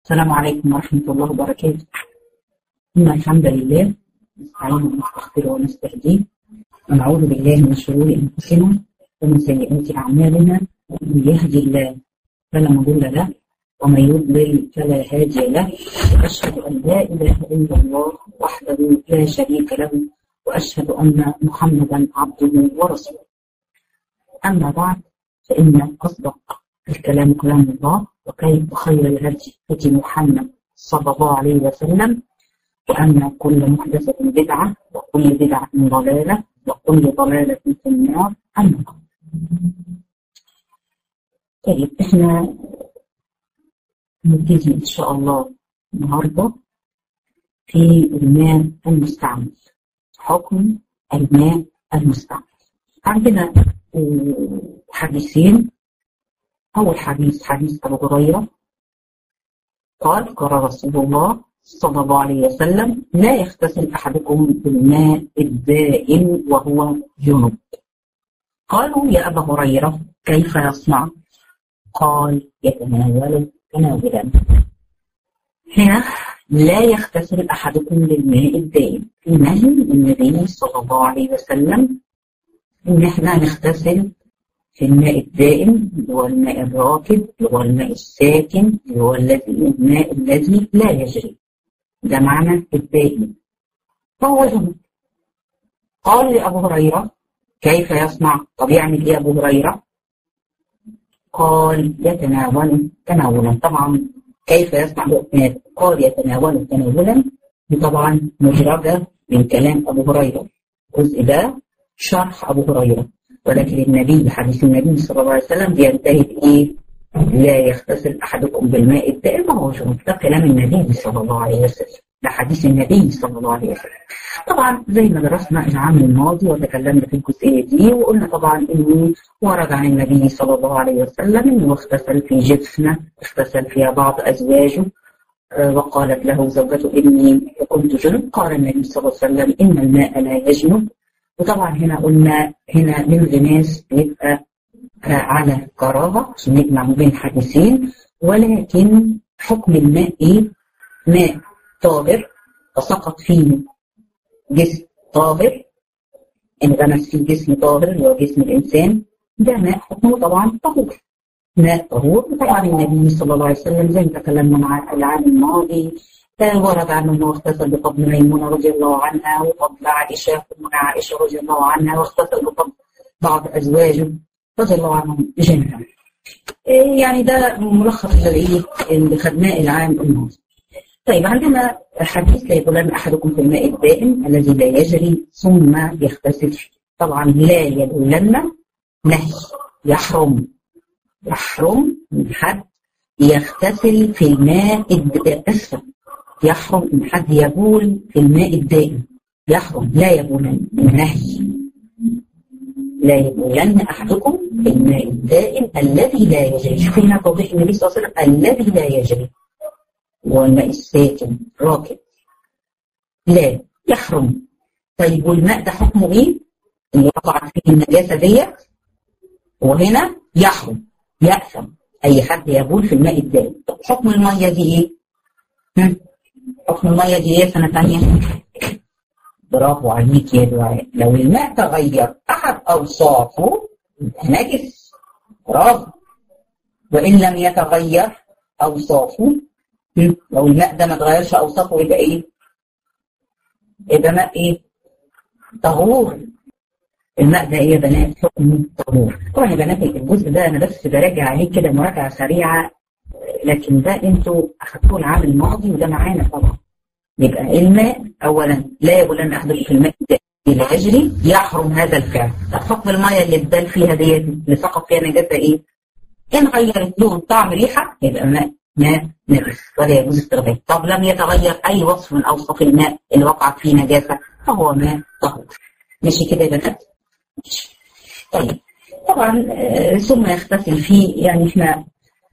السلام عليكم ورحمة الله وبركاته إن الحمد لله نستعين ونستغفر ونستهديه ونعوذ بالله من شرور أنفسنا ومن سيئات أعمالنا من يهدي الله فلا مضل له ومن يضلل فلا هادي له وأشهد أن لا إله إلا الله وحده لا شريك له وأشهد أن محمدا عبده ورسوله أما بعد فإن أصدق الكلام كلام الله وكيف خير الهدي هدي محمد صلى الله عليه وسلم وأن كل محدثة بدعة وكل بدعة ضلالة وكل ضلالة في النار أما بعد طيب احنا نبتدي إن شاء الله النهاردة في الماء المستعمل حكم الماء المستعمل عندنا حديثين أول حديث حديث أبو هريرة قال قال رسول الله صلى الله عليه وسلم لا يغتسل أحدكم بالماء الدائم وهو جنب قالوا يا أبا هريرة كيف يصنع قال يتناول تناولا هنا لا يغتسل أحدكم بالماء الدائم في نهي النبي صلى الله عليه وسلم إن احنا نغتسل في الماء الدائم اللي هو الماء الراكد اللي هو الماء الساكن اللي هو الذي الماء الذي لا يجري ده معنى الدائم فهو جنب قال لأبو هريرة كيف يصنع طب يعمل ايه أبو هريرة قال يتناول تناولا طبعا كيف يصنع قال يتناول تناولا دي طبعا مدرجة من كلام أبو هريرة الجزء ده شرح أبو هريرة ولكن النبي حديث النبي صلى الله عليه وسلم بينتهي بإيه؟ لا يغتسل أحدكم بالماء الدائم وهو جنوب ده كلام النبي صلى الله عليه وسلم ده حديث النبي صلى الله عليه وسلم طبعا زي ما درسنا العام الماضي وتكلمنا في الجزئية دي وقلنا طبعا إنه ورد عن النبي صلى الله عليه وسلم إنه اغتسل في جفنة اغتسل فيها بعض أزواجه وقالت له زوجته إني كنت جنب قال النبي صلى الله عليه وسلم إن الماء لا يجنب وطبعا هنا قلنا هنا للغماس بيبقى على كراهة عشان نجمع ما بين حديثين ولكن حكم الماء ايه؟ ماء طاهر فسقط فيه جسم طاهر انغمس فيه جسم طاهر اللي هو جسم الانسان ده ماء حكمه طبعا طهور ماء طهور وطبعا النبي صلى الله عليه وسلم زي ما تكلمنا مع العام الماضي ورد عنه انه اغتسل بفضل ميمونه رضي الله عنها وفضل عائشه ام عائشه رضي الله عنها واغتسل بفضل بعض ازواجه رضي الله عنهم جميعا. يعني ده ملخص اللي اللي خدناه العام الماضي. طيب عندنا حديث لا يبولن احدكم في الماء الدائم الذي لا يجري ثم يغتسل فيه. طبعا لا يبولن نهي يحرم يحرم من حد يغتسل في الماء اسفل يحرم ان حد يبول في الماء الدائم يحرم لا يبولن النهي لا يبولن احدكم في الماء الدائم الذي لا يجري شوف هنا توضيح النبي صلى الله عليه وسلم الذي لا يجري هو الماء الساكن راكد لا يحرم طيب والماء ده حكمه ايه؟ اللي وقعت فيه النجاسه ديت وهنا يحرم يأثم اي حد يبول في الماء الدائم طب حكم الميه دي ايه؟ هم؟ حكم الميه دي ايه سنه ثانيه؟ برافو عليك يا دعاء لو الماء تغير احد اوصافه يبقى نجس برافو وان لم يتغير اوصافه لو الماء ده ما تغيرش اوصافه يبقى ايه؟ يبقى ماء ايه؟ طهور الماء ده ايه يا بنات؟ حكم طهور طبعا يا بنات الجزء ده انا بس براجع عليه كده مراجعه سريعه لكن ده انتوا اخدتوه العام الماضي وده معانا طبعا يبقى الماء اولا لا يبولن احدكم في الماء لا يجري يحرم هذا الفعل طب حكم الميه اللي اتبال فيها ديت اللي سقط فيها نجاسه ايه؟ ان غيرت لون طعم ريحه يبقى ماء ماء نجس ولا يجوز استخدامه طب لم يتغير اي وصف من اوصاف الماء اللي وقعت فيه نجاسه فهو ماء طهور ماشي كده يا بنات؟ طيب طبعا آه ثم يغتسل فيه يعني احنا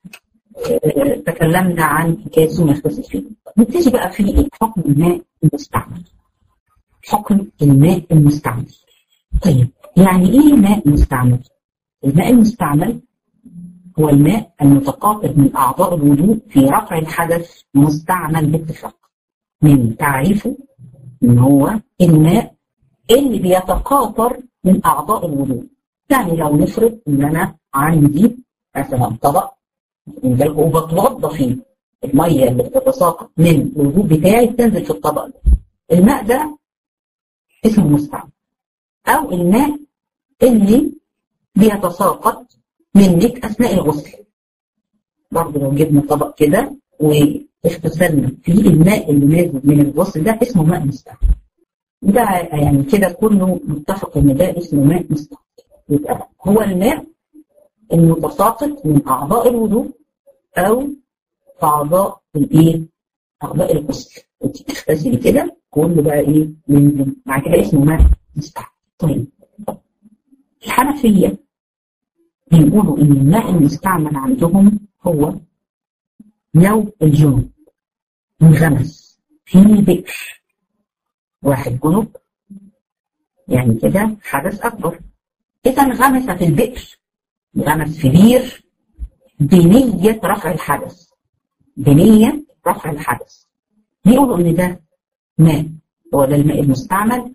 آه تكلمنا عن حكايه ثم يغتسل فيه نبتدي بقى في إيه؟ حكم الماء المستعمل حكم الماء المستعمل طيب يعني ايه ماء مستعمل؟ الماء المستعمل هو الماء المتقاطر من أعضاء الوضوء في رفع الحدث مستعمل باتفاق من تعريفه إن هو الماء اللي بيتقاطر من أعضاء الوضوء يعني لو نفرض إن أنا عندي مثلا طبق وبتوضى فيه المية اللي بتتساقط من الوضوء بتاعي بتنزل في الطبق ده الماء ده اسمه مستعمل أو الماء اللي بيتساقط منك أثناء الغسل برضه لو جبنا طبق كده واغتسلنا فيه الماء اللي نازل من الغسل ده اسمه ماء مستعمل ده يعني كده كله متفق ان ده اسمه ماء مستعمل يبقى هو الماء المتساقط من اعضاء الوضوء او في اعضاء الايه؟ اعضاء الغسل انت تغتسلي كده كله بقى ايه؟ ينزل مع كده اسمه ماء مستعمل طيب الحنفيه بيقولوا ان الماء المستعمل عندهم هو لو الجنوب انغمس في بئر واحد جنوب يعني كده حدث اكبر اذا انغمس في البئر انغمس في بير بنية رفع الحدث بنية رفع الحدث بيقولوا ان ده ماء هو ده الماء المستعمل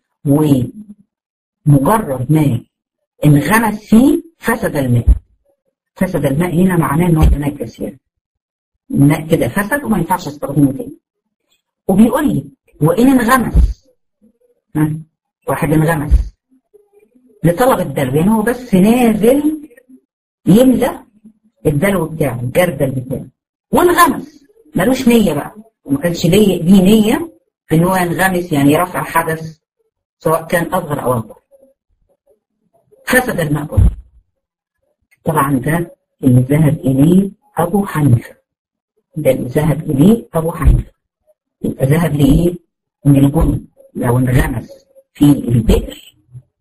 ومجرد ما انغمس فيه فسد الماء فسد الماء هنا معناه ان هو تنجس يعني الماء كده فسد وما ينفعش استخدمه تاني وبيقول لي وان انغمس ها واحد انغمس لطلب الدلو يعني هو بس نازل يملى الدلو بتاعه الجردل بتاعه وانغمس ملوش نية بقى وما كانش ليه ليه نية في ان هو ينغمس يعني رفع حدث سواء كان اصغر او اكبر فسد الماء كله طبعا ده اللي ذهب اليه ابو حنيفه ده اللي ذهب اليه ابو حنيفه يبقى ذهب لايه؟ ان الجن لو انغمس في البئر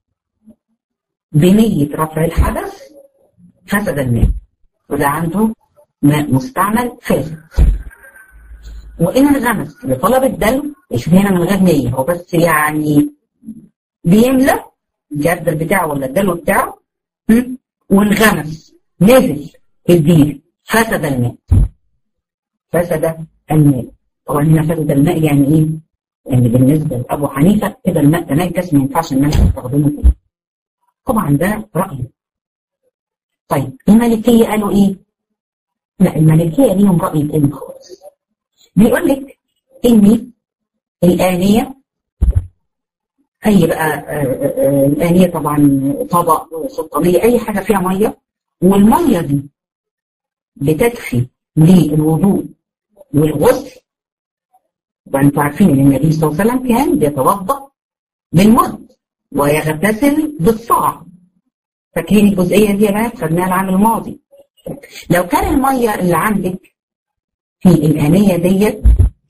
بنية رفع الحدث فسد الماء وده عنده ماء مستعمل فاسد وإن انغمس لطلب الدلو مش هنا من غير نية هو بس يعني بيملى الجردل بتاعه ولا الدلو بتاعه وانغمس نزل في البير فسد الماء فسد الماء طبعا هنا فسد الماء يعني ايه؟ يعني بالنسبه لابو حنيفه كده الماء تنجس ما ينفعش ان انا استخدمه تاني. طبعا ده رايه. طيب المالكيه قالوا ايه؟ لا المالكيه ليهم راي تاني خالص. بيقول لك ان الآنية أي بقى الآنية طبعا طبق سلطانية أي حاجة فيها مية والمية دي بتكفي للوضوء والغسل وانتم عارفين ان النبي صلى الله عليه وسلم كان بيتوضا بالمد ويغتسل بالصاع فاكرين الجزئيه دي يا بنات خدناها العام الماضي لو كان الميه اللي عندك في الانيه ديت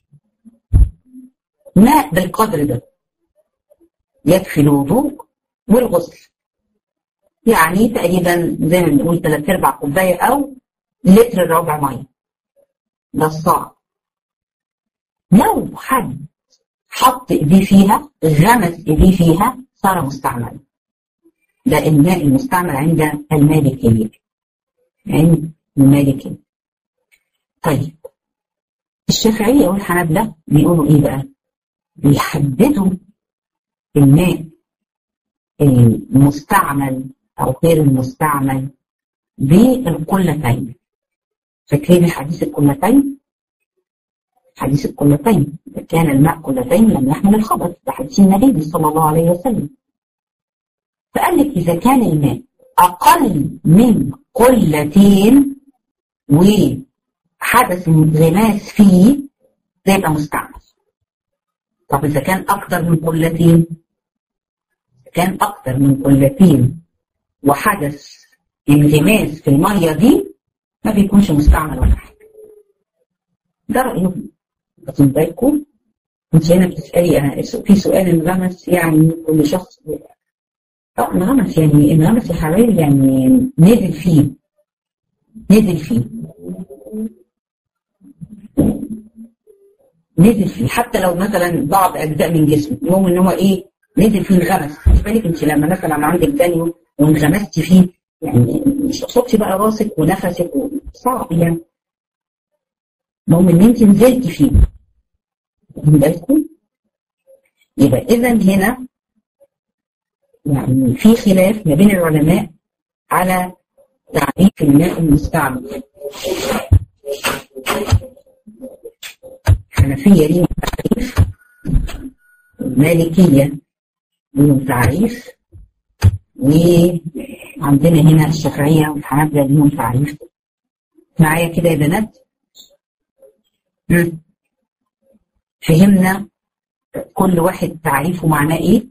ماء بالقدر ده يكفي الوضوء والغسل يعني تقريبا زي ما بنقول ثلاث ارباع كوبايه او لتر ربع ميه ده الصاع لو حد حط ايديه فيها غمس ايديه فيها صار مستعملا ده الماء المستعمل عند المالكية عند المالكية طيب الشافعية والحنابلة بيقولوا ايه بقى بيحددوا الماء المستعمل او غير المستعمل بالقلتين فاكرين حديث القلتين حديث القلتين إذا كان الماء قلتين لم يحمل الخبث ده حديث النبي صلى الله عليه وسلم فقال لك إذا كان الماء أقل من قلتين وحدث انغماس فيه ده يبقى مستعمل طب إذا كان أكثر من قلتين كان أكثر من قلتين وحدث انغماس في المية دي ما بيكونش مستعمل ولا حاجة ده رأيهم واخدين بالكم انت هنا بتسالي انا في سؤال انغمس يعني كل شخص اه انغمس يعني انغمس يا حبايبي يعني نزل فيه نزل فيه نزل فيه حتى لو مثلا بعض اجزاء من جسمه المهم ان هو ايه نزل فيه انغمس خد بالك انت لما مثلا عندك دانيو وانغمست فيه يعني مش هتحطي بقى راسك ونفسك صعب يعني المهم ان انت نزلتي فيه واخدين بالكم يبقى اذا هنا يعني في خلاف ما بين العلماء على تعريف الماء المستعمل الحنفية ليهم تعريف المالكية ليهم تعريف وعندنا هنا الشافعية والحنابلة ليهم تعريف معايا كده يا بنات فهمنا كل واحد تعريفه معناه ايه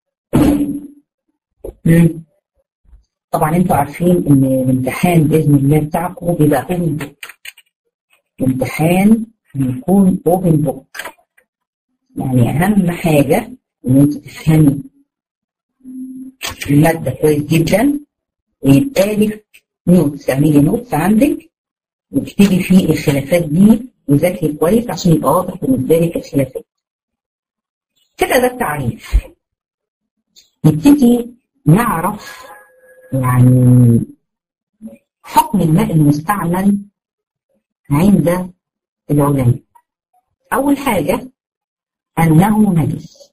مم. طبعا انتوا عارفين ان الامتحان باذن الله بتاعكم بيبقى اوبن بوك الامتحان بيكون اوبن بوك يعني اهم حاجه ان انت تفهمي الماده كويس جدا ويبقى لك نوتس تعملي نوتس عندك وتكتبي فيه الخلافات دي وذاكري كويس عشان يبقى واضح بالنسبه لك الخلافات كده ده التعريف نبتدي نعرف يعني حكم الماء المستعمل عند العلماء أول حاجة أنه نجس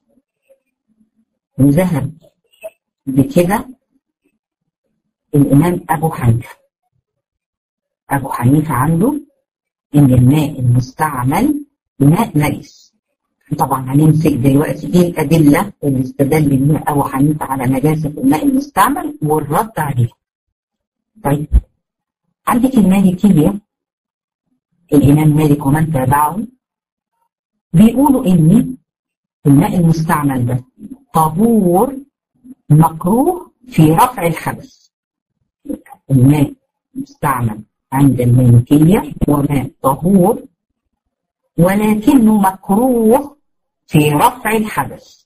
وذهب بكده الإمام أبو حنيفة أبو حنيفة عنده إن الماء المستعمل ماء نجس طبعا هنمسك دلوقتي ايه الادله اللي استدل بيها ابو حنيفه على نجاسه الماء المستعمل والرد عليها. طيب عندك المالكيه الامام مالك ومن تابعه بيقولوا ان الماء المستعمل ده طهور مكروه في رفع الحدث. الماء المستعمل عند المالكيه هو ماء طهور ولكنه مكروه في رفع الحدث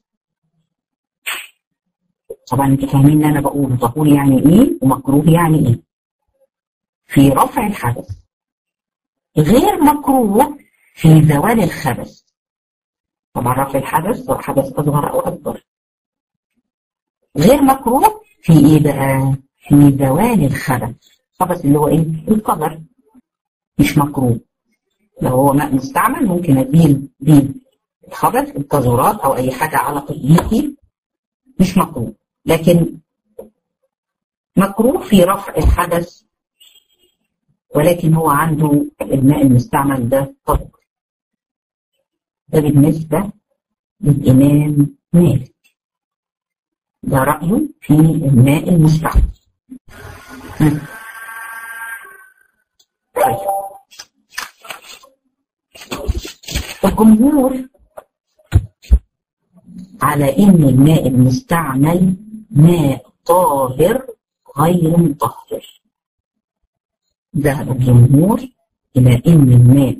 طبعا انتوا فاهمين ان انا بقول طهور يعني ايه ومكروه يعني ايه في رفع الحدث غير مكروه في زوال الخبث طبعا رفع الحدث سواء حدث اصغر او اكبر غير مكروه في ايه بقى في زوال الخبث الخبث اللي هو ايه القدر مش مكروه لو هو ماء مستعمل ممكن ازيل بيه الخبث القاذورات او اي حاجه علقت بيكي مش مكروه لكن مكروه في رفع الحدث ولكن هو عنده الماء المستعمل ده طهور ده بالنسبه للامام مالك ده رايه في الماء المستعمل طيب الجمهور على ان الماء المستعمل ماء طاهر غير مطهر ذهب الجمهور الى ان الماء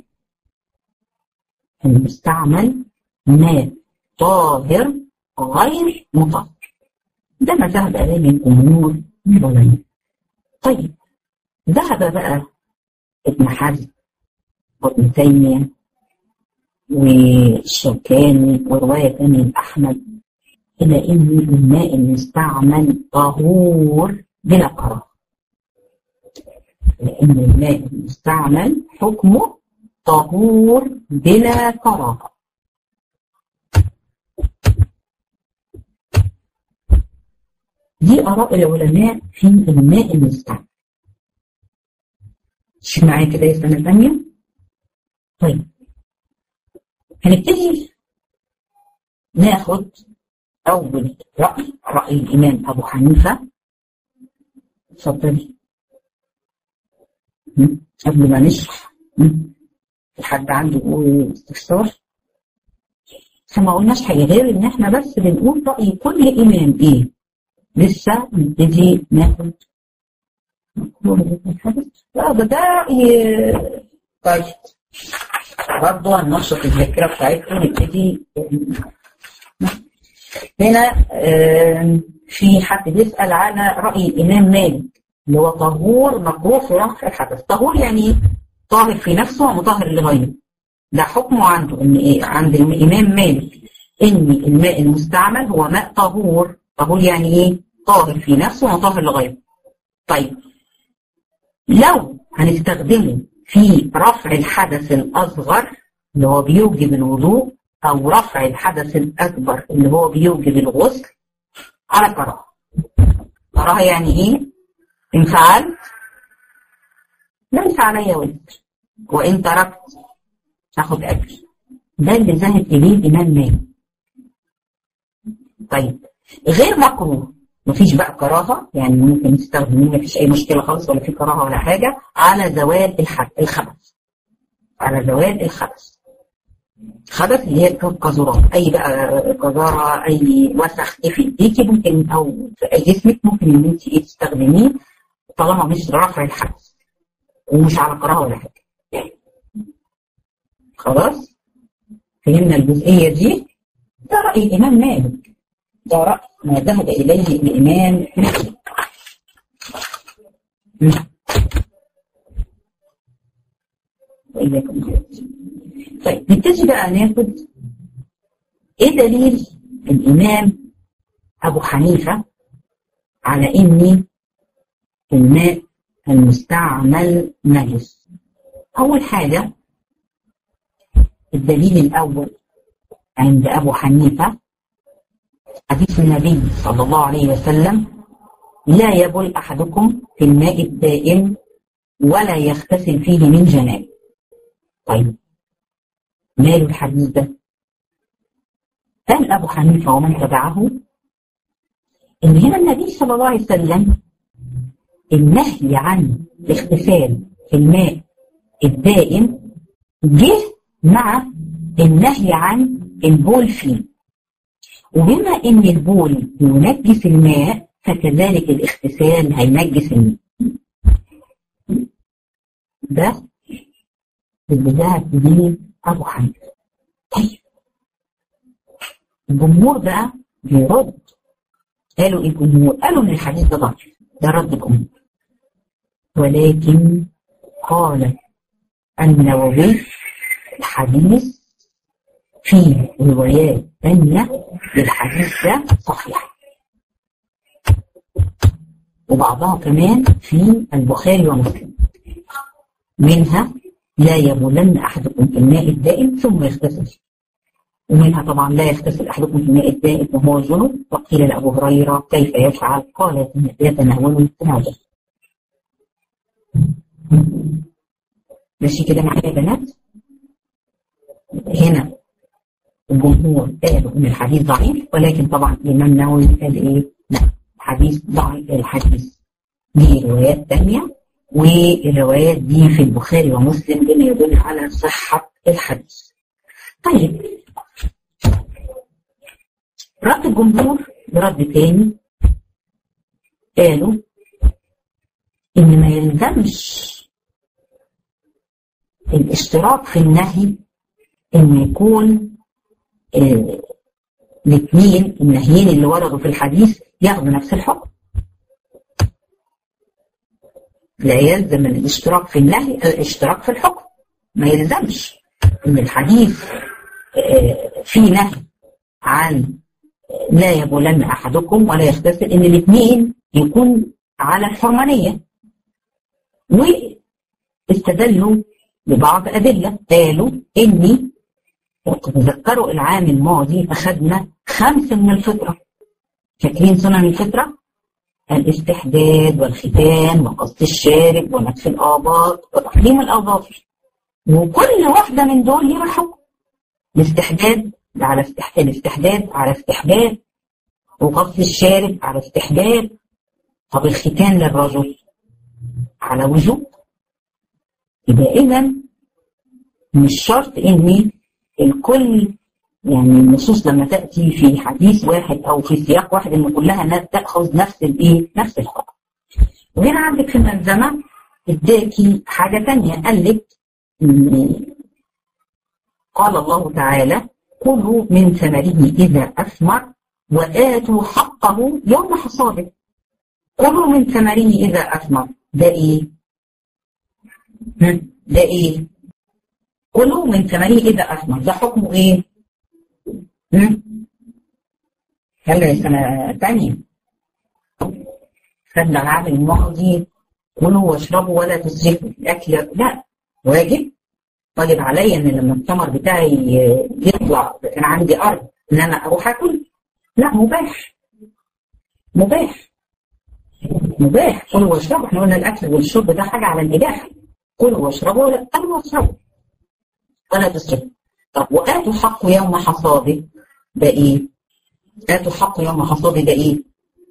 المستعمل ماء طاهر غير مطهر ده ما ذهب اليه الجمهور من العلماء طيب ذهب بقى ابن حزم وابن تيميه والشوكاني ورواية ثانية لأحمد إلى إن الماء المستعمل طهور بلا كراهة لأن الماء المستعمل حكمه طهور بلا كراهة دي آراء العلماء في الماء المستعمل مش معايا كده يا سنة ثانية؟ طيب هنبتدي ناخد أول رأي رأي الإمام أبو حنيفة اتفضلي قبل ما نشرح في حد عنده استفسار فما قلناش حاجة غير إن إحنا بس بنقول رأي كل إمام إيه لسه نبتدي ناخد لا ده ده رأي طيب برضه هننشط الذاكره بتاعتكم نبتدي هنا في حد بيسال على راي الامام مالك اللي هو طهور مكروه في رفع الحدث طهور يعني ايه؟ طاهر في نفسه ومطهر لغيره ده حكمه عنده ان ايه عند الامام مالك ان الماء المستعمل هو ماء طهور طهور يعني ايه طاهر في نفسه ومطهر لغيره طيب لو هنستخدمه في رفع الحدث الأصغر اللي هو بيوجب الوضوء أو رفع الحدث الأكبر اللي هو بيوجب الغسل على كراهة كراهة يعني إيه؟ إن فعلت ليس علي وزر وإن تركت تاخد أجر ده اللي ذهب إليه الإمام مالك طيب غير مكروه مفيش بقى كراهة يعني ممكن تستخدميه مفيش أي مشكلة خالص ولا في كراهة ولا حاجة على زوال الخبث على زوال الخبث خبث اللي هي القذورات أي بقى قذارة أي وسخ إيه في إيديكي ممكن أو في جسمك ممكن إن أنت إيه تستخدميه طالما مش رفع الحدث ومش على كراهة ولا حاجة خلاص فهمنا الجزئية دي ده رأي الإمام مالك ده رأي ما ذهب إليه الإمام مالك وإياكم طيب نبتدي بقى ناخد إيه دليل الإمام أبو حنيفة على إن الماء المستعمل نجس أول حاجة الدليل الأول عند أبو حنيفة حديث النبي صلى الله عليه وسلم لا يبل أحدكم في الماء الدائم ولا يغتسل فيه من جناب طيب ماله الحديث ده قال أبو حنيفة ومن تبعه إن هنا النبي صلى الله عليه وسلم النهي عن الاغتسال في الماء الدائم جه مع النهي عن البول فيه وبما ان البول ينجس الماء فكذلك الاغتسال هينجس الماء ده اللي ذهب به ابو حنيفه طيب الجمهور بقى بيرد قالوا ايه الجمهور قالوا ان الحديث ده ضعيف ده رد الجمهور ولكن قال النووي الحديث في روايات ثانية للحديث ده صحيح وبعضها كمان في البخاري ومسلم منها لا يبولن أحدكم في الماء الدائم ثم يغتسل ومنها طبعا لا يغتسل أحدكم في الماء الدائم وهو جنب وقيل لأبو هريرة كيف يفعل قال يتناول التناول ماشي كده معايا يا بنات هنا الجمهور قالوا ان الحديث ضعيف ولكن طبعا الامام النووي قال ايه لا الحديث ضعيف الحديث ليه روايات ثانيه والروايات دي في البخاري ومسلم اللي يدل على صحه الحديث طيب رد الجمهور برد تاني قالوا ان ما يلزمش الاشتراك في النهي ان يكون اه الاثنين النهيين اللي وردوا في الحديث ياخدوا نفس الحكم لا يلزم الاشتراك في النهي الاشتراك في الحكم ما يلزمش ان الحديث اه في نهي عن لا يبولن احدكم ولا يغتسل ان الاثنين يكون على الحرمانيه واستدلوا ببعض أدلة قالوا إني تذكروا العام الماضي أخذنا خمس من الفطرة فاكرين سنن الفطرة؟ الاستحداد والختان وقص الشارب ونتف الآباط وتقليم الأظافر وكل واحدة من دول ليها حكم الاستحداد على استحداد الاستحداد على استحباب وقص الشارب على استحباب طب الختان للرجل على وجوب يبقى اذا مش شرط ان الكل يعني النصوص لما تاتي في حديث واحد او في سياق واحد ان كلها تاخذ نفس الايه؟ نفس الحكم. وهنا عندك في الملزمه اداكي حاجه ثانيه قال لك قال الله تعالى كلوا من ثمره اذا اثمر واتوا حقه يوم حصاده. كلوا من ثمره اذا اثمر ده ايه؟ ده ايه كله من ثمانية إذا أثمر ده حكمه ايه يلا يا سنة تانية خدنا العام الماضي كلوا واشربوا ولا تسرفوا الاكل لا واجب واجب عليا ان لما الثمر بتاعي يطلع كان عندي ارض ان انا اروح اكل لا مباح مباح مباح كلوا واشربوا احنا قلنا الاكل والشرب ده حاجه على الاباحه كلوا واشربوا ولا كلوا واشربوا ولا تسرفوا طب واتوا حق يوم حصاده ده ايه؟ اتوا حق يوم حصاده ده ايه؟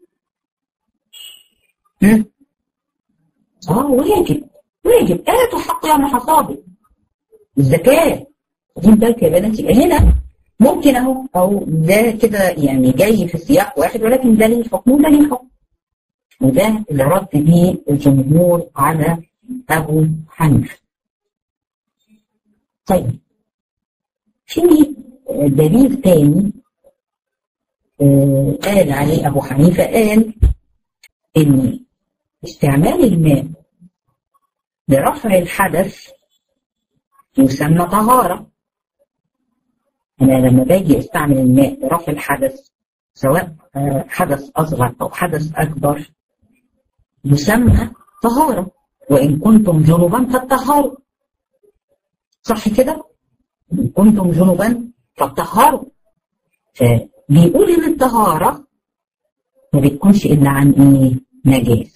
هم؟ اه واجب واجب اتوا حق يوم حصاده الزكاه خدين بالك يا بناتي هنا ممكن اهو او ده كده يعني جاي في سياق واحد ولكن ده ليه حكم وده ليه حكم وده اللي رد بيه الجمهور على ابو حنيفه طيب في دليل تاني آه قال عليه ابو حنيفه قال ان استعمال الماء لرفع الحدث يسمى طهاره أنا لما باجي أستعمل الماء لرفع الحدث سواء حدث أصغر أو حدث أكبر يسمى طهارة وإن كنتم جنبا فالطهاروا صح كده؟ إن كنتم جنبا فالطهاروا فبيقول إن الطهارة ما بتكونش إلا عن إيه؟ نجاسة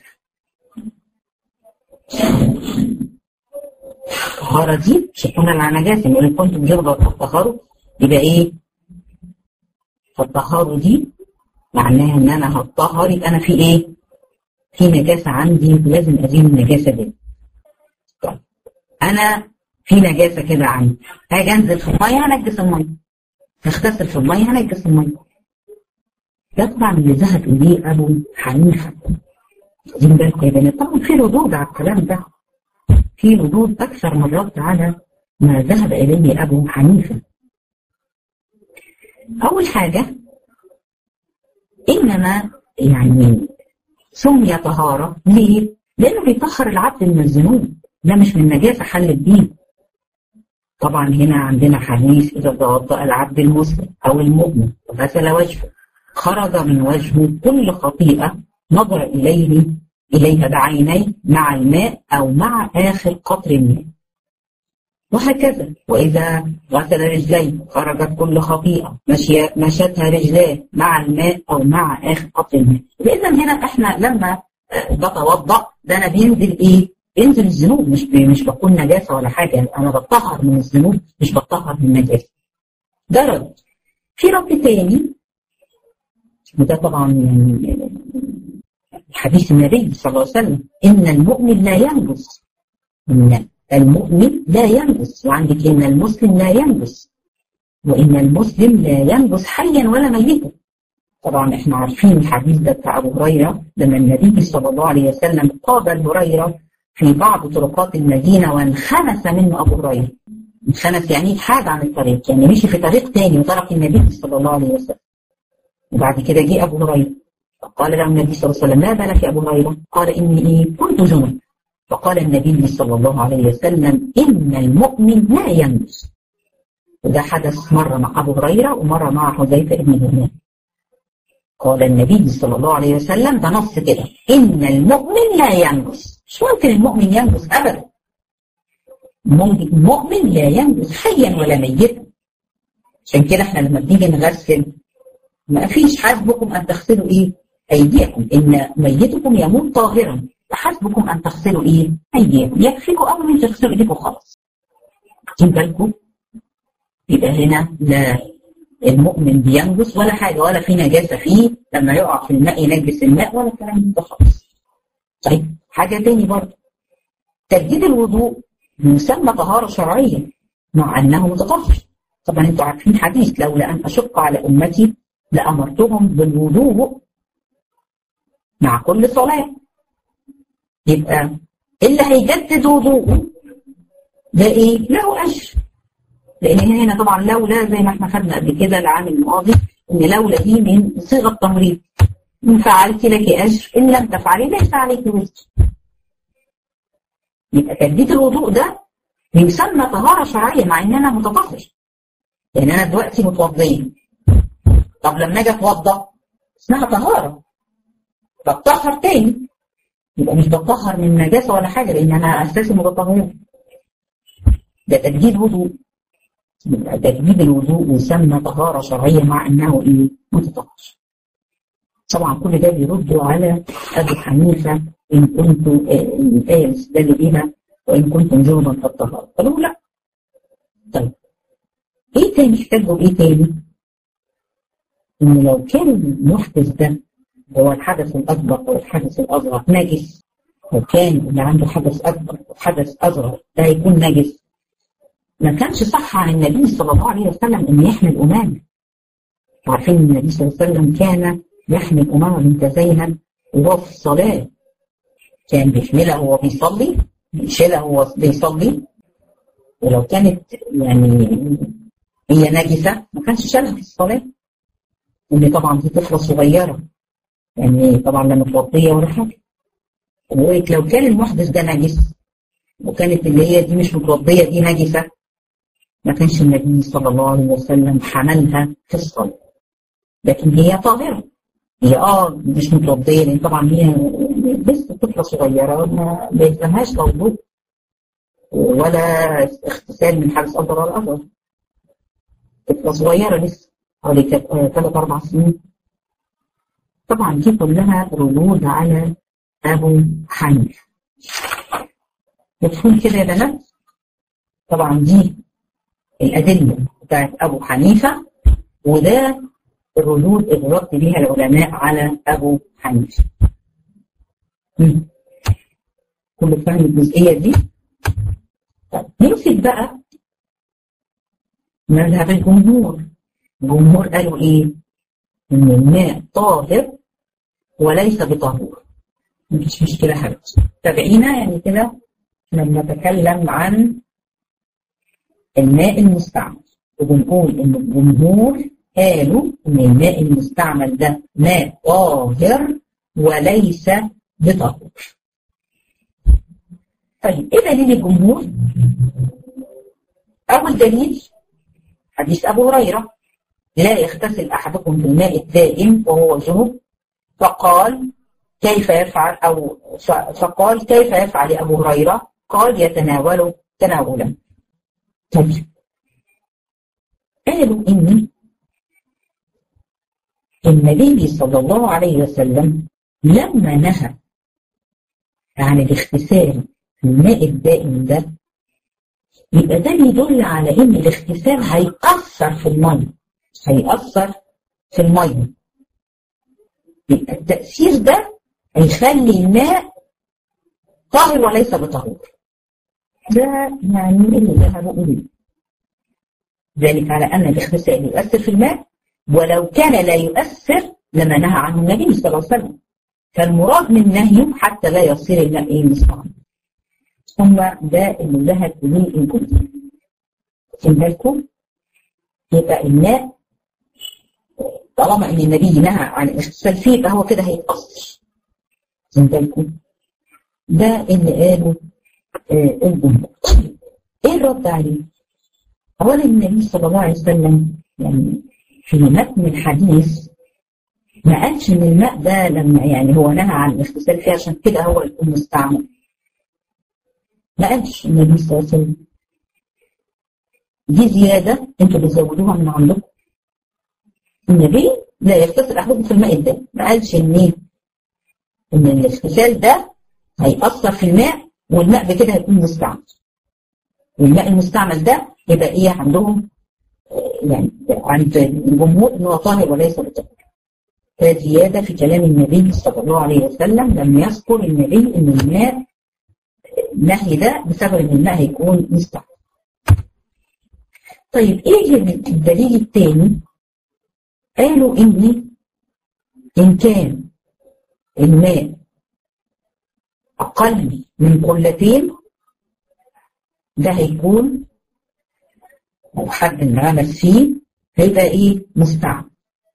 الطهارة دي مش هتكون على نجاسة إن كنتم جنبا فالطهاروا يبقى ايه فالطهارة دي معناها ان انا هتطهر يبقى انا في ايه في نجاسة عندي لازم ازيل النجاسة دي طيب انا في نجاسة كده عندي هاجي انزل في المية هنجس المية هغتسل في المية هنجس المية ده طبعا اللي ذهب اليه ابو حنيفة واخدين بالكم يا بنات طبعا في ردود على الكلام ده في ردود اكثر من رد على ما ذهب اليه ابو حنيفه أول حاجة إنما يعني سمي طهارة ليه؟ لأنه بيطهر العبد من الذنوب ده مش من نجاسة حل الدين طبعا هنا عندنا حديث إذا توضأ العبد المسلم أو المؤمن وغسل وجهه خرج من وجهه كل خطيئة نظر إليه إليها بعينيه مع الماء أو مع آخر قطر الماء وهكذا وإذا غسل رجليه خرجت كل خطيئة مشي مشتها رجلاه مع الماء أو مع آخر قطر الماء إذا هنا إحنا لما بتوضأ ده أنا بينزل إيه؟ بينزل الذنوب مش مش بكون نجاسة ولا حاجة أنا بطهر من الذنوب مش بطهر من النجاسة ده رد في رد تاني وده طبعا يعني حديث النبي صلى الله عليه وسلم إن المؤمن لا ينجس إن المؤمن لا ينجس وعندك إن المسلم لا ينجس وإن المسلم لا ينجس حيا ولا ميتا طبعا احنا عارفين الحديث ده بتاع أبو هريرة لما النبي صلى الله عليه وسلم قابل هريرة في بعض طرقات المدينة وانخنس منه أبو هريرة انخنس يعني حاد عن الطريق يعني مشي في طريق تاني وترك النبي صلى الله عليه وسلم وبعد كده جه أبو هريرة فقال له النبي صلى الله عليه وسلم ما بالك يا أبو هريرة قال إني إيه كنت جنب فقال النبي صلى الله عليه وسلم إن المؤمن لا ينجس وده حدث مرة مع أبو هريرة ومرة مع حذيفة بن اليمان قال النبي صلى الله عليه وسلم ده نص كده إن المؤمن لا ينجس مش ممكن المؤمن ينجس أبدا المؤمن لا ينجس حيا ولا ميتا عشان كده احنا لما بنيجي نغسل ما فيش حسبكم أن تغسلوا إيه أيديكم إن ميتكم يموت طاهرا فحسبكم أن تغسلوا إيه أيديكم يكفيكم أول من تغسلوا إيديكم خلاص واخدين بالكم يبقى هنا لا المؤمن بينجس ولا حاجة ولا في نجاسة فيه لما يقع في الماء ينجس الماء ولا الكلام ده خالص طيب حاجة تاني برضه تجديد الوضوء يسمى طهارة شرعية مع أنه متطهر طبعا انتوا عارفين حديث لولا أن أشق على أمتي لأمرتهم بالوضوء مع كل صلاة يبقى اللي هيجدد وضوءه ده ايه؟ له أجر لأن هنا طبعا لولا زي ما احنا خدنا قبل كده العام الماضي إن لولا دي من صيغة تمريض إن فعلت لك أجر إن لم تفعلي ليس عليك وزر يبقى تجديد الوضوء ده بيسمى طهارة شرعية مع إن أنا متطهر يعني أنا دلوقتي متوضية طب لما أجي أتوضأ اسمها طهارة بتطهر تاني يبقى مش بطهر من نجاسة ولا حاجة لأن أنا أساسي متطهر ده تجديد وضوء يبقى تجديد الوضوء يسمى طهارة شرعية مع أنه إيه متطهر طبعا كل ده بيرد على أبي حنيفة إن كنتم الآية الاستدلال بها وإن كنتم جنبا فالطهارة قالوا لا طيب إيه تاني احتاجوا إيه تاني؟ إن لو كان المحدث ده هو الحدث الأكبر أو الحدث الأصغر نجس وكان اللي عنده حدث أكبر وحدث أصغر ده هيكون نجس ما كانش صح عن النبي صلى الله عليه وسلم إن يحمل أمامة عارفين إن النبي صلى الله عليه وسلم كان يحمل أمامة بنت زينب وهو في الصلاة كان بيحملها وهو بيصلي بيشيلها وهو بيصلي ولو كانت يعني هي نجسة ما كانش شالها في الصلاة لأن طبعا دي طفلة صغيرة يعني طبعا لا متوضية ولا حاجة لو كان المحدث ده نجس وكانت اللي هي دي مش متوضية دي نجسة ما كانش النبي صلى الله عليه وسلم حملها في الصلاة لكن هي طاهرة هي اه مش متوضية لأن طبعا هي لسه طفلة صغيرة ما بيلزمهاش لا وضوء ولا اغتسال من حدث أكبر ولا أصغر طفلة صغيرة لسه حوالي ثلاث أربع سنين طبعا دي كلها ردود على أبو حنيفة مفهوم كده يا بنات طبعا دي الأدلة بتاعت أبو حنيفة وده الردود اللي رد بيها العلماء على أبو حنيفة كل فاهم الجزئية دي طب نمسك بقى مذهب الجمهور الجمهور قالوا ايه ان الماء طاهر وليس بطهور مفيش مشكلة حبيبتي تابعينا يعني كده لما نتكلم عن الماء المستعمل وبنقول ان الجمهور قالوا ان الماء المستعمل ده ماء طاهر وليس بطهور طيب ايه دليل الجمهور اول دليل حديث ابو هريره لا يغتسل احدكم في الماء الدائم وهو جنوب فقال كيف يفعل او فقال كيف يفعل ابو هريره قال يتناول تناولا طيب قالوا ان النبي صلى الله عليه وسلم لما نهى عن الاغتسال في الماء الدائم ده يبقى ده بيدل على ان الاغتسال هيأثر في الميه هيأثر في الميه يبقى التأثير ده هيخلي الماء طاهر وليس بطهور ده يعني اللي ذهبوا إليه ذلك على أن الاغتسال يؤثر في الماء ولو كان لا يؤثر لما نهى عنه النبي صلى الله عليه وسلم فالمراد من نهيه حتى لا يصير الماء ايه مستعمل ثم ده اللي ذهب اليه الجمهور خد بالكم يبقى الماء طالما ان النبي نهى عن الاغتسال فيه فهو كده هيتأثر خد بالكم ده اللي قاله آه الجمهور ايه الرد عليه؟ اولا النبي صلى الله عليه وسلم يعني في متن الحديث ما قالش ان الماء ده لما يعني هو نهى عن الاغتسال فيه عشان كده هو يكون مستعمل ما قالش النبي صلى الله عليه وسلم دي زياده انتوا بتزودوها من عندكم النبي لا يغتسل احدكم في الماء الدائم ما قالش ان ايه ان الاغتسال ده هيأثر في الماء والماء بكده هيكون مستعمل والماء المستعمل ده يبقى ايه عندهم يعني عند الجمهور ان هو طاهر وليس بطهر فزياده في كلام النبي صلى الله عليه وسلم لم يذكر النبي ان الماء النهي ده بسبب ان الماء هيكون مستعمل طيب ايه الدليل الثاني قالوا ان ان كان الماء اقل من قلتين ده هيكون او حد انغمس فيه هيبقى ايه مستعمل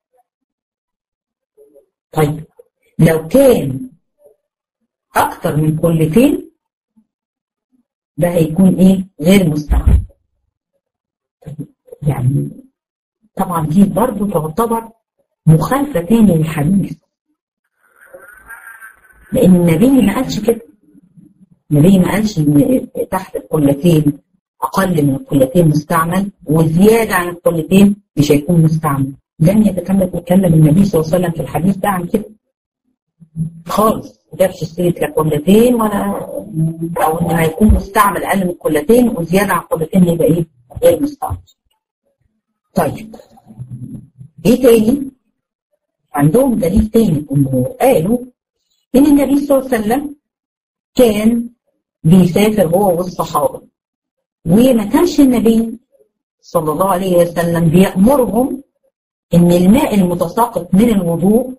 طيب لو كان اكتر من كلتين ده هيكون ايه غير مستعمل طيب يعني طبعا دي برضو تعتبر مخالفة تاني للحديث لان النبي ما قالش كده النبي ما قالش ان تحت القلتين اقل من القلتين مستعمل وزياده عن القلتين مش هيكون مستعمل لم يتكلم يتكلم النبي صلى الله عليه وسلم في الحديث ده عن كده خالص ما جابش سيره لا قلتين ولا او انه هيكون مستعمل اقل من قلتين وزياده عن قلتين يبقى ايه؟ غير مستعمل. طيب ايه تاني؟ عندهم دليل تاني انه قالوا ان النبي صلى الله عليه وسلم كان بيسافر هو والصحابه وما كانش النبي صلى الله عليه وسلم بيأمرهم ان الماء المتساقط من الوضوء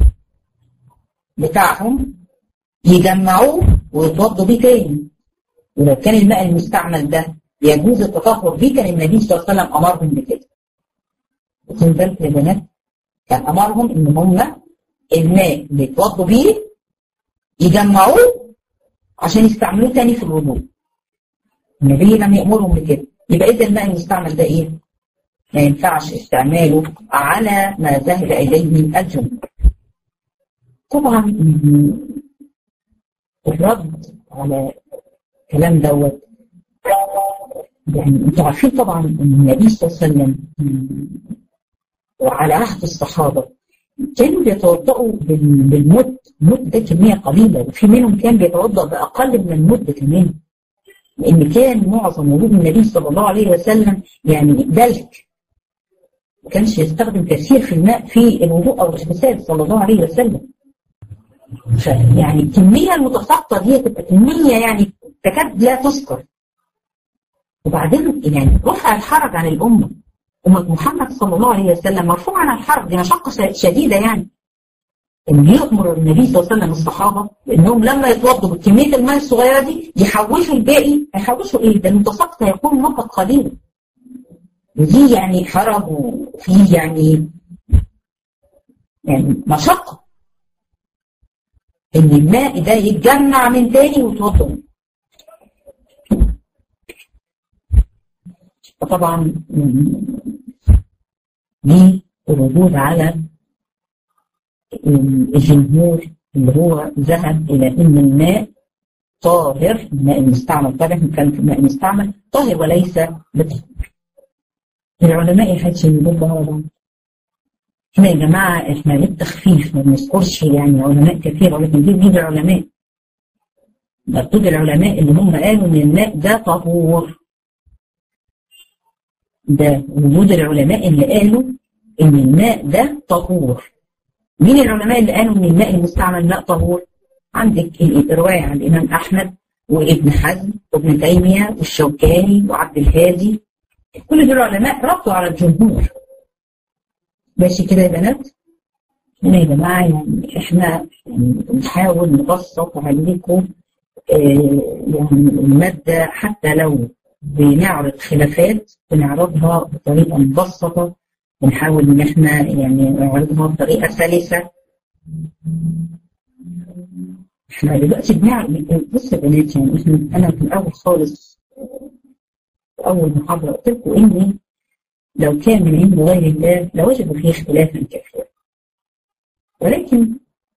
بتاعهم يجمعوه ويتوضوا بيه تاني ولو كان الماء المستعمل ده يجوز التطهر بيه كان النبي صلى الله عليه وسلم امرهم بكده. واخدين بالكم يا بنات؟ كان امرهم ان هم الماء اللي يتوضوا بيه يجمعوه عشان يستعملوه تاني في الوضوء. النبي لم يامرهم بكده، يبقى اذا الماء المستعمل ده ايه؟ ما ينفعش استعماله على ما ذهب اليه الجمهور. طبعا الرد على الكلام دوت يعني انتوا عارفين طبعا ان النبي صلى الله عليه وسلم وعلى عهد الصحابه كانوا بيتوضأوا بالمد المد ده كميه قليله وفي منهم كان بيتوضأ باقل من المد كمان لان كان معظم وجود النبي صلى الله عليه وسلم يعني دلك ما كانش يستخدم كثير في الماء في الوضوء او الاغتسال صلى الله عليه وسلم يعني الكمية المتساقطة دي تبقى كمية يعني تكاد لا تذكر وبعدين يعني رفع الحرج عن الأمة أمة محمد صلى الله عليه وسلم مرفوع عن الحرج دي مشقة شديدة يعني إن يأمر النبي صلى الله عليه وسلم الصحابة بأنهم لما يتوضوا بكمية الماء الصغيرة دي يحوشوا الباقي هيحوشوا إيه؟ ده المتساقط هيكون نقط قليلة ودي يعني حرج وفيه يعني يعني مشقة ان الماء ده يتجمع من تاني ويتوضا فطبعا دي الردود على الجمهور اللي هو ذهب الى ان الماء طاهر الماء المستعمل طبعا كان في الماء المستعمل طاهر وليس بطهر العلماء يحدثوا يردوا على بعض هنا يا جماعة احنا للتخفيف ما بنذكرش يعني علماء كثير ولكن دي بيد العلماء مكتوب العلماء اللي هم قالوا ان الماء ده طهور ده وجود العلماء اللي قالوا ان الماء ده طهور مين العلماء اللي قالوا ان الماء المستعمل ماء طهور عندك الرواية عن الإمام أحمد وابن حزم وابن تيمية والشوكاني وعبد الهادي كل دول علماء ردوا على الجمهور ماشي كده يا بنات هنا يا جماعة يعني احنا يعني بنحاول نبسط عليكم اه يعني المادة حتى لو بنعرض خلافات بنعرضها بطريقة مبسطة بنحاول ان احنا يعني نعرضها بطريقة سلسة احنا دلوقتي بنعرض بص يا بنات يعني احنا انا في الاول خالص في اول محاضرة قلت لكم اني لو كان من عند غير الله لوجدوا فيه اختلافا كثيرا ولكن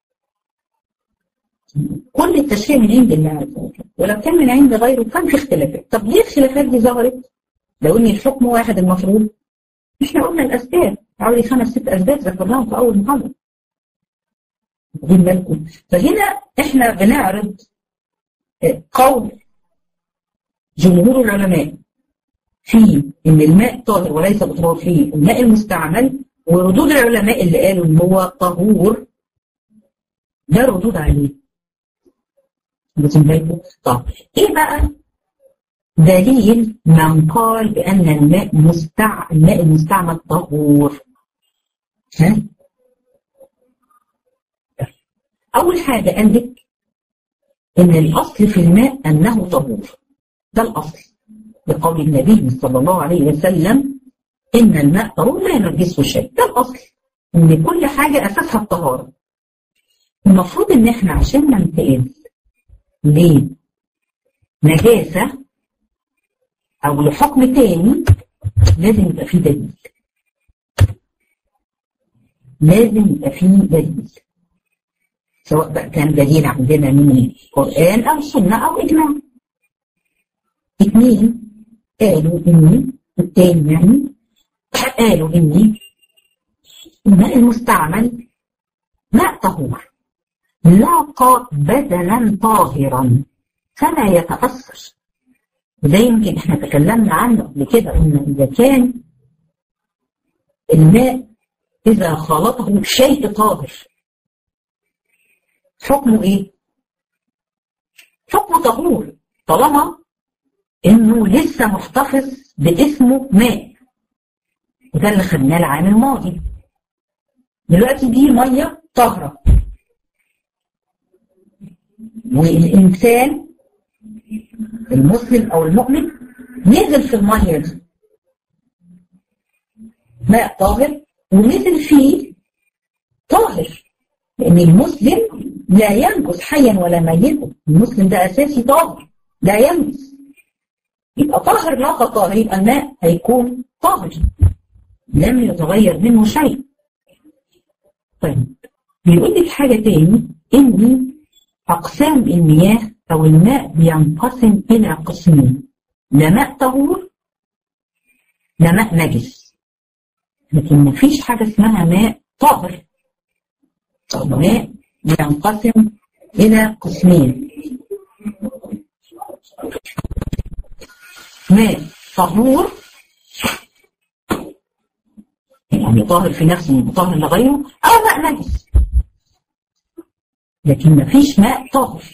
كل التشريع من عند الله عز وجل ولو كان من عند غيره كان في اختلافات طب ليه الخلافات دي ظهرت؟ لو ان الحكم واحد المفروض احنا قلنا الاسباب حوالي خمس ست اسباب ذكرناهم في اول محاضره واخدين بالكم فهنا احنا بنعرض قول جمهور العلماء في ان الماء طاهر وليس بطهور فيه الماء المستعمل وردود العلماء اللي قالوا ان هو طهور ده ردود عليه طب ايه بقى دليل من قال بان الماء مستع... الماء المستعمل طهور ها اول حاجه عندك ان الاصل في الماء انه طهور ده الاصل بقول النبي صلى الله عليه وسلم إن الماء طهور لا ينجسه شيء ده الأصل إن كل حاجة أساسها الطهارة المفروض إن إحنا عشان ننتقل لنجاسة أو لحكم تاني لازم يبقى فيه دليل لازم يبقى فيه دليل سواء بقى كان دليل عندنا من القرآن أو سنة أو إجماع اثنين قالوا إني التاني يعني قالوا إني الماء المستعمل ماء طهور لاقى بدنا طاهرا فلا يتأثر وده يمكن احنا تكلمنا عنه قبل كده ان اذا كان الماء اذا خلطه بشيء طاهر حكمه ايه؟ حكمه طهور طالما انه لسه محتفظ باسمه ماء وده اللي خدناه العام الماضي دلوقتي دي ميه طاهره والإنسان المسلم أو المؤمن نزل في المية دي ماء طاهر ونزل فيه طاهر لأن المسلم لا ينجس حيا ولا ميتا المسلم ده أساسي طاهر لا ينجس يبقى طاهر لا طاهر يبقى الماء هيكون طاهر لم يتغير منه شيء طيب بيقول لك حاجة تاني إن أقسام المياه أو الماء بينقسم إلى قسمين لا ماء طهور لا ماء نجس لكن ما فيش حاجة اسمها ماء طاهر الماء بينقسم إلى قسمين ماء طهور يعني طاهر في نفسه وطاهر لغيره أو ماء نجس لكن ما فيش ماء طاهر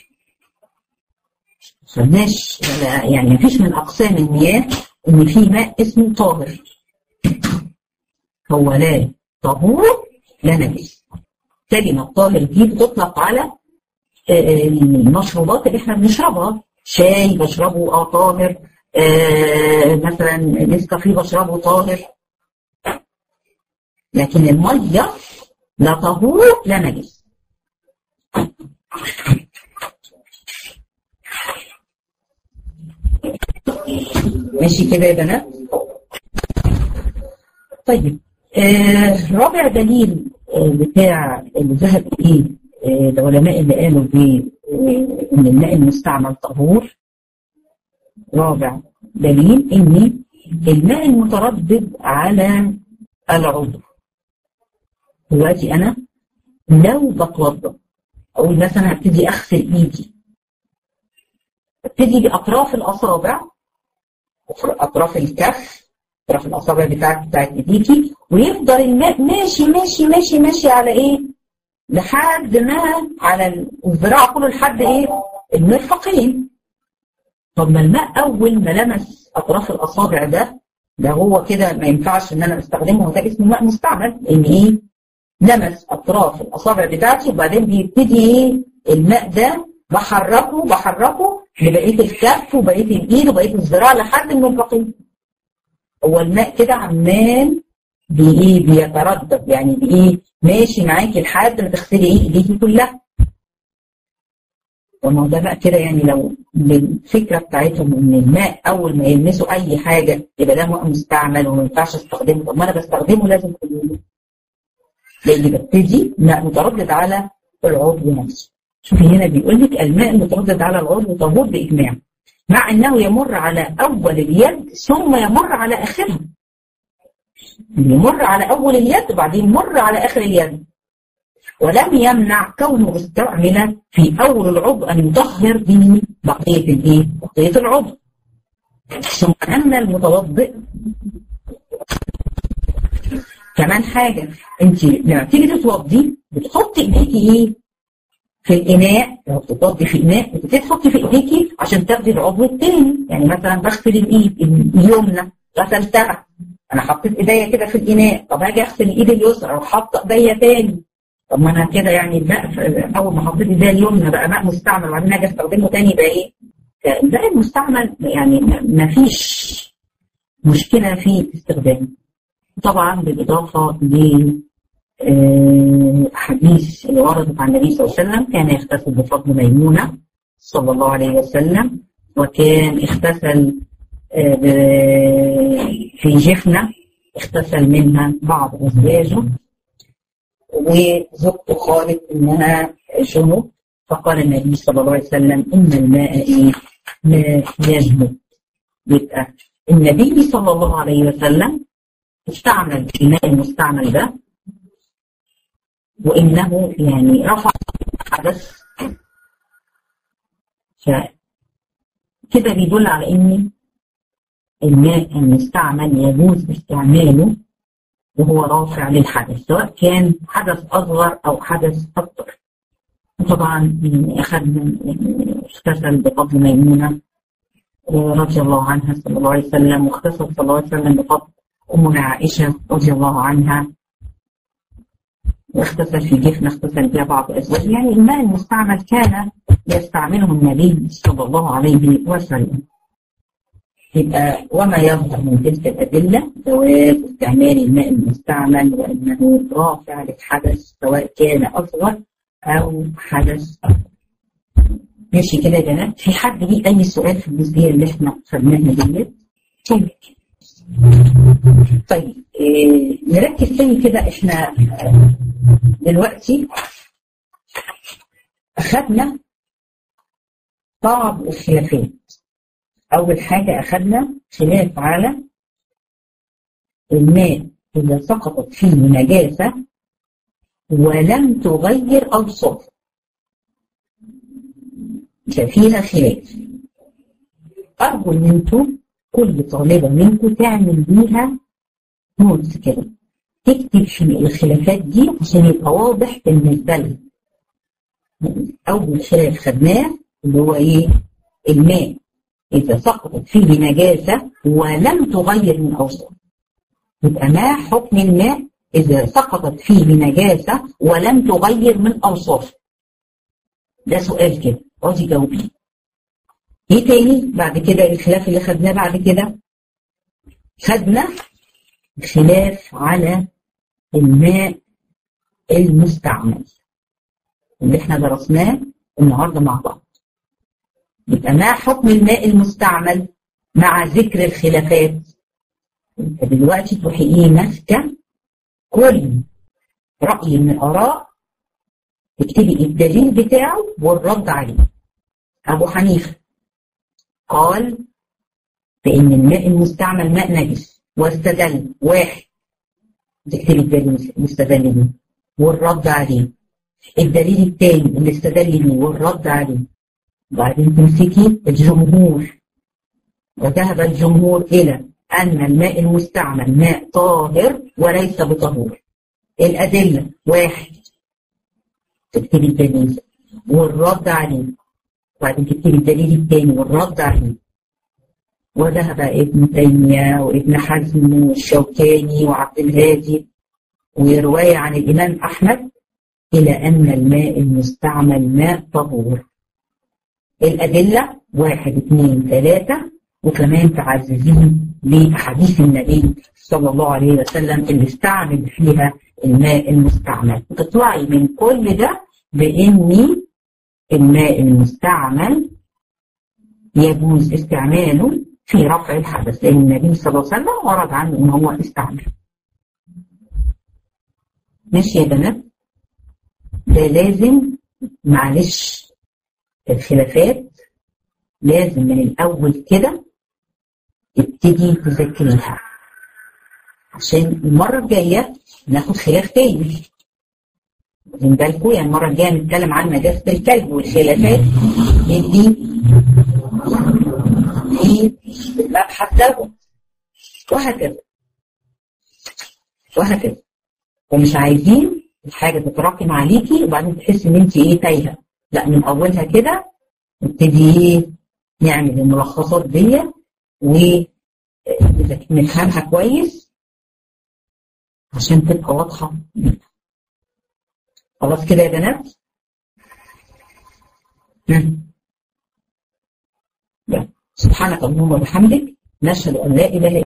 خدناش يعني ما فيش من أقسام المياه إن في ماء اسمه طاهر هو لا طهور لا نجس كلمة طاهر دي بتطلق على المشروبات اللي احنا بنشربها شاي بشربه اه طاهر آه مثلا نسكافيه بشربه طاهر لكن المية لا طهور لا نجس ماشي كده يا بنات طيب آه رابع دليل آه بتاع اللي ذهب ايه آه العلماء اللي قالوا ب ان الماء المستعمل طهور رابع دليل ان الماء المتردد على العضو دلوقتي انا لو بتوضا اقول مثلا هبتدي اغسل ايدي ابتدي باطراف الاصابع اطراف الكف اطراف الاصابع بتاعت بتاعت ايديكي ويفضل الماء ماشي ماشي ماشي ماشي على ايه لحد ما على الذراع كله لحد ايه المرفقين طب ما الماء اول ما لمس اطراف الاصابع ده ده هو كده ما ينفعش ان انا استخدمه ده اسمه ماء مستعمل لان ايه لمس اطراف الاصابع بتاعتي وبعدين بيبتدي ايه الماء ده بحركه بحركه لبقيه الكف وبقيه الايد وبقيه الذراع لحد المرفقين هو الماء كده عمال بايه بيتردد يعني بايه ماشي معاكي لحد ما تغسلي ايه ايديكي كلها وما ده بقى كده يعني لو بالفكره بتاعتهم ان الماء اول ما يلمسوا اي حاجه يبقى ده ماء مستعمل وما ينفعش استخدمه طب ما انا بستخدمه لازم كل يوم لان ببتدي ماء متردد على العضو نفسه شوفي هنا بيقول لك الماء المتردد على العضو طهور باجماع مع انه يمر على اول اليد ثم يمر على اخرها يمر على اول اليد وبعدين يمر على اخر اليد ولم يمنع كونه استعمل في اول العضو ان يطهر به بقيه الايه؟ بقيه العضو ثم ان المتوضئ كمان حاجه انت لما تيجي تتوضي بتحطي ايديكي ايه؟ في الاناء لو بتتوضي في اناء بتبتدي تحطي في ايديكي عشان تاخدي العضو الثاني يعني مثلا بغسل الايد اليمنى غسلتها انا حطيت ايديا كده في الاناء طب هاجي اغسل الايد اليسرى وحاطه ايديا تاني طب ما انا كده يعني الماء اول ما حطيت ايديا اليمنى بقى ماء مستعمل وبعدين اجي استخدمه تاني يبقى ايه؟ الماء المستعمل يعني ما فيش مشكله في استخدامه طبعا بالاضافه ل حديث اللي وردت عن النبي صلى الله عليه وسلم كان يغتسل بفضل ميمونه صلى الله عليه وسلم وكان اغتسل في جفنة اغتسل منها بعض أزواجه وزوجته قالت إنها جنوب فقال النبي صلى الله عليه وسلم إن الماء إيه؟ ماء يجمد يبقى النبي صلى الله عليه وسلم استعمل الماء المستعمل ده وإنه يعني رفع حدث كده بيدل على إن الماء المستعمل يجوز استعماله وهو رافع للحدث سواء كان حدث أصغر أو حدث أكبر طبعا يعني أخذنا يعني اغتسل بفضل ميمونة رضي الله عنها صلى الله عليه وسلم واغتسل صلى الله عليه وسلم بفضل أمنا عائشة رضي الله عنها واغتسل في جفن اغتسل بها بعض الأزواج يعني الماء المستعمل كان يستعمله النبي صلى الله عليه وسلم يبقى وما يظهر من تلك الأدلة جواز استعمال الماء المستعمل وأنه رافع للحدث سواء كان أصغر أو حدث أكبر. ماشي كده يا بنات في حد ليه أي سؤال في الجزئية اللي احنا خدناها ديت؟ طيب طيب إيه نركز تاني كده احنا دلوقتي أخذنا بعض الخلافات أول حاجة أخذنا خلاف على الماء إذا سقطت فيه نجاسة ولم تغير أوصافه فيها خلاف أرجو إن أنتوا كل طالبة منكم تعمل بيها نوتس كده تكتب في الخلافات دي عشان يبقى واضح بالنسبة لها أول خلاف خدناه اللي هو إيه؟ الماء إذا سقطت فيه نجاسة ولم تغير من أوصافه يبقى ما حكم الماء إذا سقطت فيه نجاسة ولم تغير من أوصافه ده سؤال كده اقعدي جاوبيه ايه تاني بعد كده الخلاف اللي خدناه بعد كده خدنا خلاف على الماء المستعمل اللي احنا درسناه النهارده مع بعض يبقى ما حكم الماء المستعمل مع ذكر الخلافات انت دلوقتي تروحي ايه ماسكه كل رأي من الآراء تكتبي الدليل بتاعه والرد عليه أبو حنيفة قال بأن الماء المستعمل ماء نجس واستدل واحد تكتبي الدليل المستدل بيه والرد عليه الدليل الثاني اللي استدل بيه والرد عليه وبعدين تمسكي الجمهور وذهب الجمهور إلى أن الماء المستعمل ماء طاهر وليس بطهور الأدلة واحد تكتبي الدليل والرد عليه وبعدين تكتبي الدليل الثاني والرد عليه وذهب ابن تيمية وابن حزم والشوكاني وعبد الهادي ورواية عن الإمام أحمد إلى أن الماء المستعمل ماء طهور الأدلة واحد اثنين ثلاثة وكمان تعززين بأحاديث النبي صلى الله عليه وسلم اللي استعمل فيها الماء المستعمل تطلعي من كل ده بإن الماء المستعمل يجوز استعماله في رفع الحدث لأن النبي صلى الله عليه وسلم ورد عنه إن هو استعمل ماشي يا بنات ده لازم معلش الخلافات لازم من الأول كده تبتدي تذاكريها عشان المرة الجاية ناخد خلاف تاني واخدين بالكم يعني المرة الجاية نتكلم عن نجاسة الكلب والخلافات دي في المبحث دوت وهكذا وهكذا ومش عايزين الحاجة تتراكم عليكي وبعدين تحسي ان انت ايه تايهة لا من اولها كده نبتدي ايه نعمل الملخصات دي ونفهمها كويس عشان تبقى واضحة خلاص كده يا بنات سبحانك اللهم وبحمدك نشهد ان لا اله